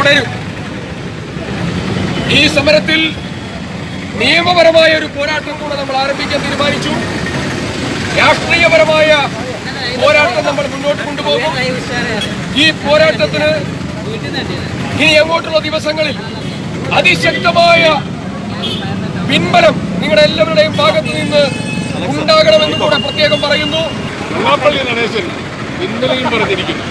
തുടരും ഈ സമരത്തിൽ നിയമപരമായ ഒരു പോരാട്ടം കൂടെ നമ്മൾ ആരംഭിക്കാൻ തീരുമാനിച്ചു രാഷ്ട്രീയപരമായ പോരാട്ടം നമ്മൾ മുന്നോട്ട് കൊണ്ടുപോകും ഈ പോരാട്ടത്തിന് ഇനി അങ്ങോട്ടുള്ള ദിവസങ്ങളിൽ അതിശക്തമായ പിൻബലം നിങ്ങളുടെ എല്ലാവരുടെയും ഭാഗത്ത് നിന്ന് ഉണ്ടാകണമെന്ന് കൂടെ പ്രത്യേകം പറയുന്നു വെള്ളാപ്പള്ളി നടേശൻ ഇന്നലെയും പറഞ്ഞിരിക്കുന്നു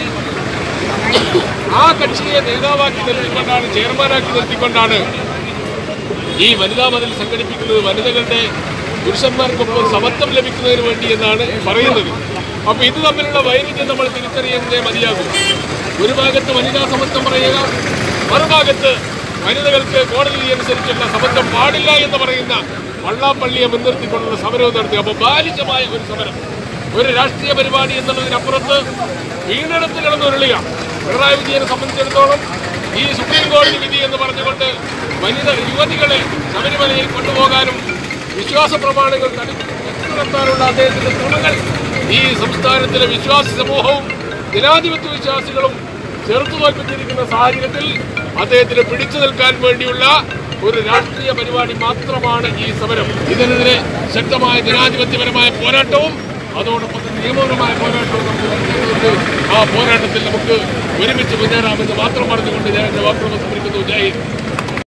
ആ കക്ഷിയെ നേതാവാക്കി നിർത്തിക്കൊണ്ടാണ് ചെയർമാനാക്കി നിർത്തിക്കൊണ്ടാണ് ഈ വനിതാ മതിൽ സംഘടിപ്പിക്കുന്നത് വനിതകളുടെ പുരുഷന്മാർക്കൊപ്പം സമത്വം ലഭിക്കുന്നതിന് വേണ്ടി എന്നാണ് പറയുന്നത് അപ്പൊ ഇത് തമ്മിലുള്ള വൈരുദ്ധ്യം നമ്മൾ തിരിച്ചറിയുന്നതേ മതിയാകും ഒരു ഭാഗത്ത് വനിതാ സമത്വം പറയുക മറുഭാഗത്ത് വനിതകൾക്ക് കോടതി വിധി അനുസരിച്ചുള്ള സമത്വം പാടില്ല എന്ന് പറയുന്ന വള്ളാപ്പള്ളിയെ മുൻനിർത്തിക്കൊണ്ടുള്ള സമരവും നടത്തി അപ്പോൾ ബാലിശമായ ഒരു സമരം ഒരു രാഷ്ട്രീയ പരിപാടി എന്നുള്ളതിനപ്പുറത്ത് വീണ്ടെടുത്ത് കിടന്നുരുളുക പിണറായി വിജയനെ സംബന്ധിച്ചിടത്തോളം ഈ സുപ്രീം കോടതി വിധി എന്ന് പറഞ്ഞുകൊണ്ട് വനിത യുവതികളെ ശബരിമലയിൽ കൊണ്ടുപോകാനും വിശ്വാസ പ്രമാണങ്ങൾ നടത്താനുള്ള അദ്ദേഹത്തിന്റെ ശ്രമങ്ങൾ ഈ സംസ്ഥാനത്തിലെ വിശ്വാസി സമൂഹവും ജനാധിപത്യ വിശ്വാസികളും ചെറുത്തു തോൽപ്പിച്ചിരിക്കുന്ന സാഹചര്യത്തിൽ അദ്ദേഹത്തിന് പിടിച്ചു നിൽക്കാൻ വേണ്ടിയുള്ള ഒരു രാഷ്ട്രീയ പരിപാടി മാത്രമാണ് ഈ സമരം ഇതിനെതിരെ ശക്തമായ ജനാധിപത്യപരമായ പോരാട്ടവും അതോടൊപ്പം തന്നെ നിയമപരമായ പോരാട്ടവും നമുക്ക് നടത്തേണ്ടതുണ്ട് ആ പോരാട്ടത്തിൽ നമുക്ക് ഒരുമിച്ച് മുന്നേറാമെന്ന് മാത്രം പറഞ്ഞുകൊണ്ട് ഞാൻ എന്റെ വാക്കുകൾ സമർപ്പിക്കുന്നു ജയ് ഹിന്ദ്.